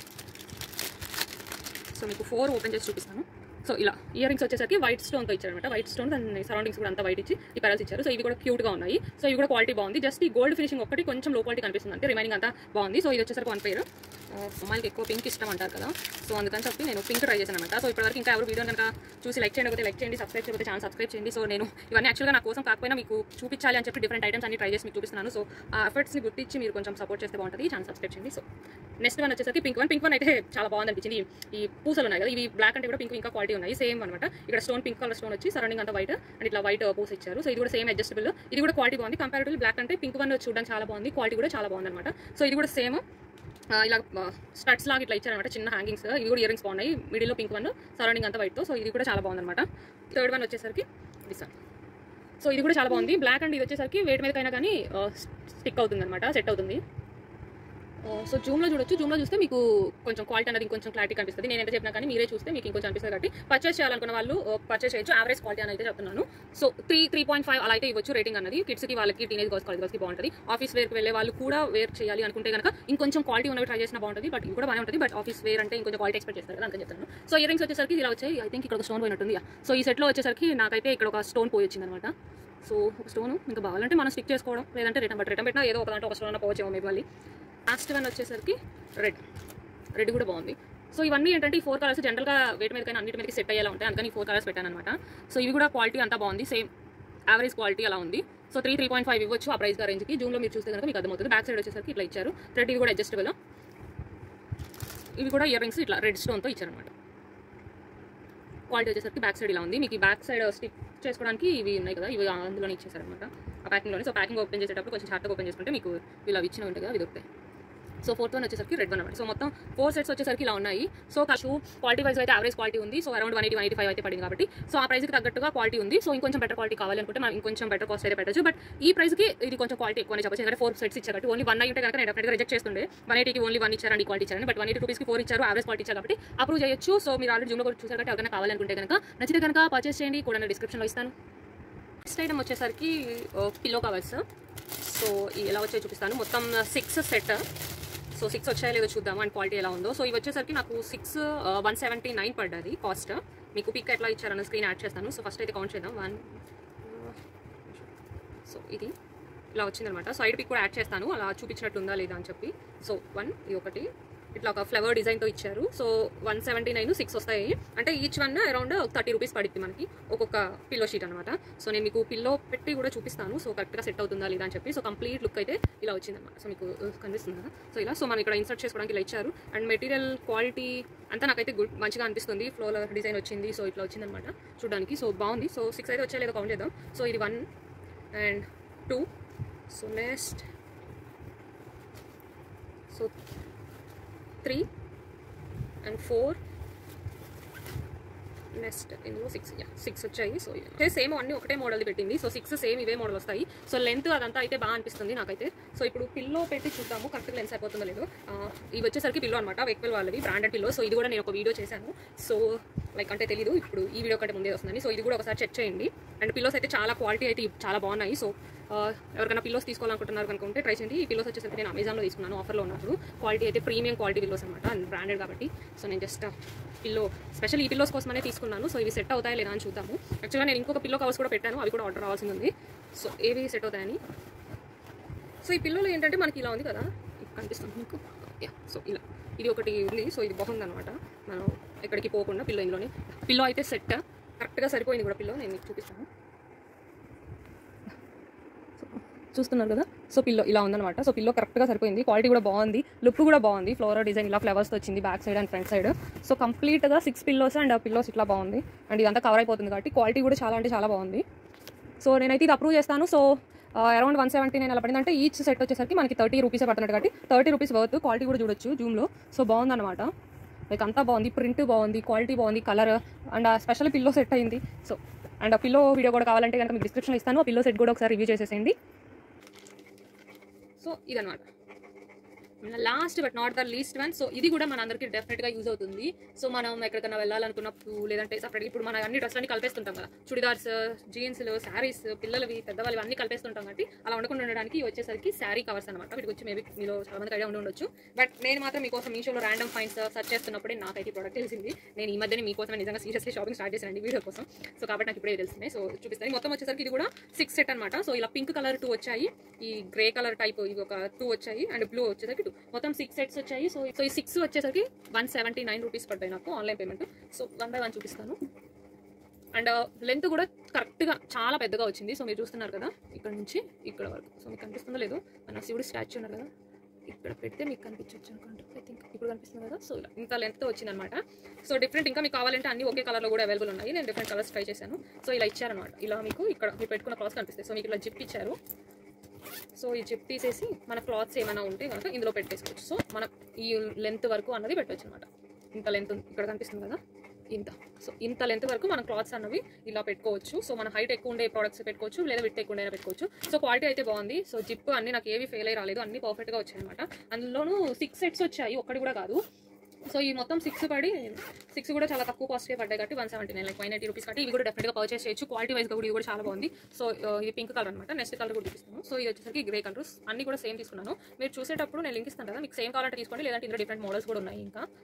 సో మీకు ఫోర్ ఓపెన్ చేసి చూపిస్తాను సో ఇలా ఇయర్ రింగ్స్ వచ్చేసరికి వైట్ స్టోన్తో ఇచ్చారనమాట వైట్ స్టోన్ దాని సరౌండింగ్స్ కూడా అంతా వైట్ ఇచ్చి ఈ పెరల్స్ ఇచ్చారు సో ఇవి కూడా క్యూట్గా ఉన్నాయి సో ఇవి కూడా క్వాలిటీ బాగుంది జస్ట్ ఈ గోల్డ్ ఫినిషింగ్ ఒకటి కొంచెం లో క్వాలిటీ కనిపిస్తుంది అంటే రిమైనింగ్ అంతా బాగుంది సో ఇది వచ్చేసరికి వన్ పేరు అమ్మాయిలకి ఎక్కువ పింక్ ఇష్టం అంటారు కదా సో అందుకని చెప్పి నేను పింక్ ట్రై చేశాను అనమాట సో ఇప్పటివరకు ఇంకా ఎవరు వీడియో కనుక చూసి లైక్ చేయకపోతే లైక్ చేయండి సబ్స్క్రైబ్ చేయకపోతే ఛానల్ సబ్స్క్రైబ్ చేయండి సో నేను ఇవన్నీ యాక్చువల్గా నా కోసం కాకపోయినా మీకు చూపించాలి అని చెప్పి డిఫరెంట్ ఐటమ్స్ అన్ని ట్రై చేసి మీకు చూపిస్తున్నాను సో ఆ ఎఫర్ట్స్ని గుర్తించి మీరు కొంచెం సపోర్ట్ చేస్తే బాగుంటుంది ఛానల్ సబ్స్క్రైబ్ చేయండి సో నెక్స్ట్ వన్ వచ్చేసరికి పింక్ వన్ పింక్ వన్ అయితే చాలా బాగుంది అనిపించింది ఈ- ఈ పూసలు ఉన్నాయి కదా ఇవి బ్లాక్ అంటే కూడా పింక్ ఇంకా క్వాలిటీ ఉన్నాయి సేమ్ అనమాట ఇక్కడ స్టోన్ పింక్ కలర్ స్టోన్ వచ్చి సరౌండింగ్ అంతా వైట్ అండ్ ఇట్లా వైట్ పూస ఇచ్చారు సో ఇది కూడా సేమ్ అడ్జస్టబుల్ ఇది కూడా క్వాలిటీ బాగుంది కంపారిటివ్ బ్లాక్ అంటే పింక్ వన్ చూడడానికి చాలా బాగుంది క్వాలిటీ కూడా చాలా బాగుంది అనమాట సో ఇది కూడా సేమ్ ఇలా స్టడ్స్ లాగా ఇట్లా ఇచ్చారనమాట చిన్న హ్యాంగింగ్స్ ఇవి కూడా ఇయర్ రింగ్స్ బాగున్నాయి మిడిల్లో పింక్ వన్ సరౌండింగ్ అంతా వైట్తో సో ఇది కూడా చాలా బాగుంది అనమాట థర్డ్ వన్ వచ్చేసరికి దిస్ వన్ సో ఇది కూడా చాలా బాగుంది బ్లాక్ అండ్ ఇది వచ్చేసరికి వేటి మీదకైనా కానీ స్టిక్ అవుతుంది అనమాట సెట్ అవుతుంది సో జూమ్లో చూడొచ్చు జూమ్లో చూస్తే మీకు కొంచెం క్వాలిటీ అనేది ఇంకొంచెం క్లారిటీ కనిపిస్తుంది నేను ఎంత చెప్పినా కానీ మీరే చూస్తే మీకు ఇంకొంచెం అనిపిస్తుంది కాబట్టి పర్చేస్ చేయాలనుకున్న వాళ్ళు పర్చేస్ చేయొచ్చు యావరేజ్ క్వాలిటీ అని అయితే చెప్తున్నాను so three three point five అలా అయితే ఇవ్వచ్చు రేటింగ్ అన్నది కిడ్స్కి వాళ్ళకి టీనేజ్ గర్ల్స్ కాలేజ్ గర్ల్స్కి బాగుంటుంది ఆఫీస్ వేర్కి వెళ్ళే వాళ్ళు కూడా వేర్ చేయాలి అనుకుంటే కనుక ఇంకొంచెం క్వాలిటీ ఉన్నవి ట్రై చేసినా బాగుంటుంది బట్ ఇది కూడా బాగానే ఉంటుంది బట్ ఆఫీస్ వేర్ అంటే ఇంకొంచెం క్వాలిటీ ఎక్స్పెక్ట్ చేస్తారు కదా అందుకని చెప్తాను సో ఇయర్ రింగ్స్ వచ్చేసరికి ఇలా వచ్చాయి ఐ థింక్ ఇక్కడ ఒక స్టోన్ పోయినట్టుంది సో ఈ సెట్లో వచ్చేసరికి నాకైతే ఇక్కడ ఒక స్టోన్ పోయి వచ్చింది అనమాట సో ఒక స్టోన్ ఇంకా బాగాలంటే మనం స్టిక్ చేసుకోవడం లేదంటే రిటర్న్ బట్ రిటర్న్ పెట్టినా ఏదో ఒక దాంట్లో ఒక స్టోన్ పోవచ్చేమో మేబీ మళ్ళీ లాస్ట్ వన్ వచ్చేసరికి రెడ్ రెడ్ కూడా బాగుంది సో ఇవన్నీ ఏంటంటే ఈ ఫోర్ కలర్స్ జనరల్గా వేటి మీదకైనా అన్నిటి మీదకి సెట్ అయ్యేలా ఉంటాయి అందుకని ఈ ఫోర్ కలర్స్ పెట్టాను అనమాట సో ఇవి కూడా క్వాలిటీ అంతా బాగుంది సేమ్ యావరేజ్ క్వాలిటీ అలా ఉంది so three three point five ఇవ్వచ్చు ఆ ప్రైస్ రేంజ్కి జూమ్లో మీరు చూస్తే కనుక మీకు అర్థమవుతుంది బ్యాక్ సైడ్ వచ్చేసరికి ఇట్లా ఇచ్చారు థ్రెడ్ ఇవి కూడా అడ్జస్టబుల్ ఇవి కూడా ఇయర్ రింగ్స్ ఇట్లా రెడ్ స్టోన్తో ఇచ్చారనమాట క్వాలిటీ వచ్చేసరికి బ్యాక్ సైడ్ ఇలా ఉంది మీకు ఈ బ్యాక్ సైడ్ స్టిక్ చేసుకోవడానికి ఇవి ఉన్నాయి కదా ఇవి అందులోనే ఇచ్చేసారనమాట ఆ ప్యాకింగ్లోనే సో ప్యాకింగ్ ఓపెన్ చేసేటప్పుడు కొంచెం షార్ట్గా ఓపెన్ చేసుకుంటే మీకు ఇలా ఇచ్చిన ఉంటాయి కదా ఇవి దొరుకుతాయి సో ఫోర్త్ వన్ వచ్చేసరికి రెడ్ వన్ అనమాట సో మొత్తం ఫోర్ సెట్స్ వచ్చేసరికి ఇలా ఉన్నాయి సో షూ క్వాలిటీ వైజ్ అయితే యావరేజ్ క్వాలిటీ ఉంది so around one eighty one eighty five అయితే పడింది కాబట్టి సో ఆ ప్రైస్కి తగ్గట్టుగా క్వాలిటీ ఉంది సో ఇంకొంచెం బెటర్ క్వాలిటీ కావాలనుకుంటే మనం ఇంకొంచెం బెటర్ కాస్ట్ అయితే పెట్టచ్చు బట్ ఈ ప్రైస్కి ఇది కొంచెం క్వాలిటీ ఎక్కువనే చెప్పచ్చు ఎందుకంటే ఫోర్ సెట్స్ ఇచ్చారు కాబట్టి ఓన్లీ వన్ అయితే కనుక నేను డెఫినెట్గా రిజెక్ట్ చేస్తుండే వన్ ఎయిటీకి ఓన్లీ వన్ ఇచ్చారండి ఈ క్వాలిటీ ఇచ్చారని బట్ వన్ ఎయిటీ రూపీస్కి ఫోర్ ఇచ్చారు యావరేజ్ క్వాలిటీ ఇచ్చారు కాబట్టి అప్రూవ్ చేయొచ్చు సో మీరు ఆల్రెడీ జూమ్లో కూడా చూసారు కాబట్టి ఎవరైనా కావాలనుకుంటే కనుక నచ్చితే కనుక పర్చేస్ చేయండి కూడా నేను డిస్క్రిప్షన్లో ఇస్తాను నెక్స్ట్ ఐటమ్ వచ్చేసరికి పిల్లో కవర్స్ సో ఇవి ఎలా వచ్చాయో చూపిస్తాను మొత్తం సిక్స్ సెట్ సో సిక్స్ వచ్చాయో లేదో చూద్దాము అండ్ క్వాలిటీ ఎలా ఉందో సో ఇవి వచ్చేసరికి నాకు సిక్స్ వన్ సెవెంటీ నైన్ పడ్డది కాస్ట్ మీకు పిక్ ఎట్లా ఇచ్చారన్న స్క్రీన్ యాడ్ చేస్తాను సో ఫస్ట్ అయితే కౌంట్ చేద్దాం వన్ సో ఇది ఇలా వచ్చిందనమాట సైడ్ పిక్ కూడా యాడ్ చేస్తాను అలా చూపించినట్టు ఉందా లేదా అని చెప్పి సో వన్ ఇది ఒకటి ఇట్లా ఒక ఫ్లవర్ డిజైన్తో ఇచ్చారు so one seventy nine six వస్తాయి అంటే each one around thirty rupees పడుతుంది మనకి ఒక్కొక్క పిల్లో షీట్ అనమాట సో నేను మీకు పిల్లో పెట్టి కూడా చూపిస్తాను సో కరెక్ట్గా సెట్ అవుతుందా లేదా అని చెప్పి సో కంప్లీట్ లుక్ అయితే ఇలా వచ్చిందన్నమాట సో మీకు uh, కనిపిస్తుంది కదా సో ఇలా సో మనం ఇక్కడ ఇన్సర్ట్ చేసుకోవడానికి ఇలా ఇచ్చారు అండ్ మెటీరియల్ క్వాలిటీ అంతా నాకైతే గుడ్ మంచిగా అనిపిస్తుంది ఫ్లోర్ డిజైన్ వచ్చింది సో ఇట్లా వచ్చిందనమాట చూడడానికి సో బాగుంది సో సిక్స్ అయితే వచ్చే లేదో కౌంట్ చేద్దాం సో ఇది one and two so next so three and four next ఇందులో సిక్స్ సిక్స్ వచ్చాయి సో అంటే సేమ్ అన్ని ఒకటే మోడల్ పెట్టింది సో సిక్స్ సేమ్ ఇవే మోడల్ వస్తాయి సో లెంత్ అదంతా అయితే బాగా అనిపిస్తుంది నాకైతే సో ఇప్పుడు పిల్లో పెట్టి చూద్దాము కరెక్ట్గా లెన్స్ అయిపోతుందో లేదో ఆ, ఇవి వచ్చేసరికి పిల్లో అనమాట వెక్వెల్ వాళ్ళవి బ్రాండెడ్ పిల్లో సో ఇది కూడా నేను ఒక వీడియో చేశాను సో లైక్ అంటే తెలియదు ఇప్పుడు ఈ వీడియో కంటే ముందే వస్తుందని సో ఇది కూడా ఒకసారి చెక్ చేయండి అండ్ పిల్లోస్ అయితే చాలా క్వాలిటీ అయితే చాలా బాగున్నాయి సో ఆ, ఎవరికైనా పిల్లోస్ తీసుకోవాలనుకుంటున్నారు కనుకుంటే ట్రై చేయండి ఈ పిల్లోస్ వచ్చేసరికి నేను అమెజాన్లో తీసుకున్నాను ఆఫర్లో ఉన్నప్పుడు క్వాలిటీ అయితే ప్రీమియం క్వాలిటీ పిల్లోస్ అనమాట అండ్ బ్రాండెడ్ కాబట్టి సో నేను జస్ట్ పిల్లో స్పెషల్ ఈ పిల్లోస్ కోసమనే తీసుకున్నాను సో ఇవి సెట్ అవుతాయా లేదా అని చూద్దాము యాక్చువల్గా నేను ఇంకొక పిల్లో కవర్స్ కూడా పెట్టాను అవి కూడా ఆర్డర్ రావాల్సింది ఉంది సో ఏవి సెట్ అవుతాయని సో ఈ పిల్లోలు ఏంటంటే మనకి ఇలా ఉంది కదా ఇక్కడ కనిపిస్తుంది మీకు యా సో ఇలా ఇది ఒకటి ఉంది సో ఇది బాగుంది అనమాట మనం ఎక్కడికి పోకుండా పిల్లో ఇందులోనే పిల్లో అయితే సెట్ కరెక్ట్గా సరిపోయింది కూడా పిల్లో నేను మీకు చూపిస్తాను చూస్తున్నారు కదా సో పిల్లో ఇలా ఉందన్నమాట సో పిల్లో కరెక్ట్గా సరిపోయింది క్వాలిటీ కూడా బాగుంది లుక్ కూడా బాగుంది ఫ్లోరల్ డిజైన్ ఇలా ఫ్లవర్స్ వచ్చింది back side and front side so కంప్లీట్గా సిక్స్ పిల్లోస్ అండ్ పిల్లోస్ ఇట్లా బాగుంది అండ్ ఇదంతా కవర్ అయిపోతుంది కాబట్టి క్వాలిటీ కూడా చాలా అంటే చాలా బాగుంది సో నేనైతే ఇది అప్రూవ్ చేస్తాను so around one seventy nine అలా పడింది అంటే ఈచ్ సెట్ వచ్చేసరికి మనకి థర్టీ రూపీస్ పడుతున్నట్టు కాబట్టి థర్టీ రూపీస్ వర్త్ క్వాలిటీ కూడా చూడొచ్చు జూమ్లో సో బాగుందన్నమాట లైక్ అంతా బాగుంది ప్రింట్ బాగుంది క్వాలిటీ బాగుంది colour and special pillow set అయింది సో అండ్ ఆ పిల్లో వీడియో కూడా కావాలంటే కనుక మీకు డిస్క్రిప్షన్లో ఇస్తాను ఆ పిల్లో సెట్ కూడా ఒకసారి రివ్యూ చేసేసేయండి సో ఇదనమాట last but not the least one so ఇది కూడా మన అందరికీ డెఫినెట్గా యూజ్ అవుతుంది సో మనం ఎక్కడికైనా వెళ్ళాలనుకున్నప్పుడు లేదంటే సపరేట్ ఇప్పుడు మన అన్ని డ్రెస్లన్నీ కలిపేస్తుంటాం కదా చుడిదార్స్ జీన్స్లు శారీస్ పిల్లలవి పెద్దవాళ్ళవి అన్ని కలిపేస్తుంటాం కాబట్టి అలా ఉండకుండా ఉండడానికి ఇవి వచ్చేసరికి శారీ కవర్స్ అనమాట వీటికి వచ్చి మేబీ మీలో చాలా మంది ఐడియా ఉండి ఉండొచ్చు బట్ నేను మాత్రం మీకోసం మీషోలో ర్యాండమ్ ఫైన్స్ సెర్చ్ చేస్తున్నప్పుడే నాకైతే ప్రోడక్ట్ తెలిసింది నేను ఈ మధ్యనే మీకోసం నిజంగా సీరియస్లీ షాపింగ్ స్టార్ట్ చేశాను వీడియో కోసం సో కాబట్టి నాకు ఇప్పుడే తెలిసింది సో చూపిస్తాను మొత్తం వచ్చేసరికి ఇది కూడా సిక్స్ సెట్ అనమాట సో ఇలా పింక్ కలర్ టూ వచ్చాయి ఈ గ్రే కలర్ టైప్ ఇవి ఒక టూ వచ్చాయి అండ్ బ్లూ వచ్చేసరికి టూ మొత్తం సిక్స్ సెట్స్ వచ్చాయి సో సో ఈ సిక్స్ వచ్చేసరికి వన్ సెవెంటీ నైన్ రూపీస్ పడ్డాయి నాకు online payment so one by one చూపిస్తాను అండ్ లెంత్ కూడా కరెక్ట్గా చాలా పెద్దగా వచ్చింది సో మీరు చూస్తున్నారు కదా ఇక్కడ నుంచి ఇక్కడ వరకు సో మీకు కనిపిస్తుందో లేదో మన శివుడు స్టాచ్యూ ఉన్నారు కదా ఇక్కడ పెడితే మీకు కనిపించవచ్చు అనుకుంటా ఐ థింక్ ఇప్పుడు కనిపిస్తుంది కదా సో ఇలా ఇంత లెంత్తో వచ్చిందనమాట సో డిఫరెంట్ ఇంకా మీకు కావాలంటే అన్ని ఒకే కలర్లో కూడా అవైలబుల్ ఉన్నాయి నేను డిఫరెంట్ కలర్స్ ట్రై చేశాను సో ఇలా ఇచ్చారనమాట ఇలా మీకు ఇక్కడ మీరు పెట్టుకున్న క్లాత్స్ కనిపిస్తాయి సో మీకు ఇలా జిప్ ఇచ్చారు సో ఈ జిప్ తీసేసి మన క్లాత్స్ ఏమైనా ఉంటే కనుక ఇందులో పెట్టేసుకోవచ్చు సో మనం ఈ లెంత్ వరకు అన్నది పెట్టవచ్చు అనమాట ఇంత లెంత్ ఇక్కడ కనిపిస్తుంది కదా ఇంత సో ఇంత లెంత్ వరకు మన క్లాత్స్ అన్నవి ఇలా పెట్టుకోవచ్చు సో మన హైట్ ఎక్కువ ఉండే ప్రోడక్ట్స్ పెట్టుకోవచ్చు లేదా విత్ ఎక్కువ ఉండేనా పెట్టుకోవచ్చు సో క్వాలిటీ అయితే బాగుంది సో జిప్ అన్ని నాకు ఏవి ఫెయిల్ అయ్యి రాలేదు అన్ని పర్ఫెక్ట్గా వచ్చాయి అనమాట అందులోనూ సిక్స్ సెట్స్ వచ్చాయి ఒక్కటి కూడా కాదు సో ఈ మొత్తం సిక్స్ పడి సిక్స్ కూడా చాలా తక్కువ కాస్ట్గా పడ్డాయి కాబట్టి one seventy nine like one eighty rupees కాబట్టి ఇవి కూడా డెఫినెట్గా పర్చేస్ చేయొచ్చు క్వాలిటీ వైజ్గా కూడా ఇది కూడా చాలా బాగుంది సో ఇది పింక్ కలర్ అనమాట నెక్స్ట్ కలర్ కూడా చూపిస్తాను సో ఇది వచ్చేసరికి గ్రే కలర్స్ అన్ని కూడా సేమ్ తీసుకున్నాను మీరు చూసేటప్పుడు నేను లింక్ ఇస్తాను కదా మీకు సేమ్ కావాలంటే తీసుకోండి లేదంటే ఇందులో డిఫరెంట్ మోడల్స్ కూడా ఉన్నాయి ఇంకా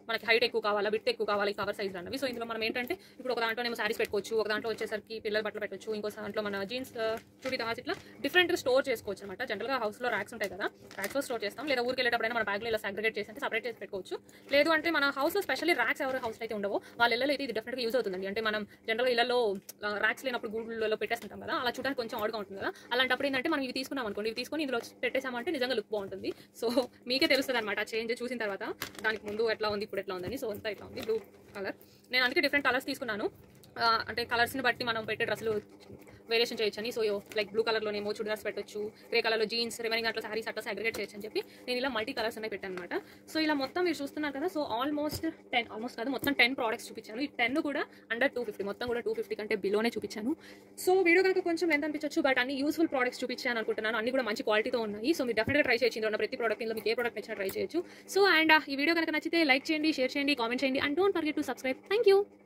మనకి హైట్ ఎక్కువ కావాలా బిట్ ఎక్కువ కావాలి కవర్ సైజ్ అన్నవి సో ఇందులో మనం ఏంటంటే ఇప్పుడు ఒక దాంట్లోనేమో సారీస్ పెట్టుకోవచ్చు ఒక దాంట్లో వచ్చేసరికి పిల్లల బట్టలు పెట్టొచ్చు ఇంకో దాంట్లో మన జీన్స్ చుడిదార్స్ ఇట్లా డిఫరెంట్ స్టోర్ చేసుకోవచ్చు అనమాట జనరల్గా హౌస్లో ర్యాక్స్ ఉంటాయి కదా ర్యాక్స్లో స్టోర్ చేస్తాం లేదా ఊరికి వెళ్ళేటప్పుడైనా మన బ్యాగ్లో ఇలా సాగ్రిగేట్ చేసి అంటే సపరేట్ చేసి పెట్టుకోవచ్చు లేదు అంటే మన హౌస్లో స్పెషల్లీ ర్యాక్స్ ఎవరు హౌస్లో అయితే ఉండవో వాళ్ళ ఇళ్ళలో అయితే ఇది డెఫినెట్గా యూజ్ అవుతుందండి అంటే మనం జనరల్గా ఇళ్ళలో ర్యాక్స్ లేనప్పుడు గూగుల్లో పెట్టేస్తుంటాం కదా అలా చూడడానికి కొంచెం ఆడుగా ఉంటుంది కదా అలాంటప్పుడు ఏంటంటే మనం ఇవి తీసుకున్నాం అనుకోండి ఇవి తీసుకొని ఇందులో పెట్టేసామంటే నిజంగా లుక్ బాగుంటుంది సో మీకే తెలుస్తుంది అనమాట చేంజ్ చూసిన తర్వాత దానికి ముందు ఎట్లా ఉంది ఇప్పుడు ఎట్లా ఉందని సో అంతా ఇట్లా ఉంది బ్లూ కలర్ నేను అందుకే డిఫరెంట్ కలర్స్ తీసుకున్నాను ఆ, అంటే కలర్స్ని బట్టి మనం పెట్టే డ్రెస్సులు వేరియేషన్ చేయొచ్చని సో లైక్ బ్లూ కలర్లోనేమో చుడిదార్స్ పెట్టొచ్చు గ్రే కలర్లో జీన్స్ రిమైనింగ్ అట్లా సారీస్ అట్లా అగ్రిగేట్ చేయొచ్చు అని చెప్పి నేను ఇలా మల్టీ కలర్స్ అనేవి పెట్టాను అనమాట సో ఇలా మొత్తం మీరు చూస్తున్నారు కదా సో ఆల్మోస్ట్ టెన్ ఆల్మోస్ట్ కాదు మొత్తం టెన్ ప్రోడక్ట్స్ చూపించాను ఈ టెన్ కూడా అండర్ టూ ఫిఫ్టీ మొత్తం కూడా టూ ఫిఫ్టీ కంటే బిలోనే చూపించాను సో వీడియో కనుక కొంచెం ఎంత అనిపించవచ్చు బట్ అన్ని యూస్ఫుల్ ప్రోడక్ట్స్ చూపించాను అనుకుంటున్నాను అన్ని కూడా మంచి క్వాలిటీతో ఉన్నాయి సో మీరు డెఫినెట్గా ట్రై చేయొచ్చు ఇందులో ఉన్న ప్రతి ప్రోడక్ట్ ఇందులో మీకు ఏ ప్రోడక్ట్ నచ్చినా ట్రై చేయొచ్చు సో అండ్ ఈ వీడియో కనుక నచ్చితే లైక్ చేయండి షేర్ చేయండి కామెంట్ చేయండి and don't forget to subscribe thank you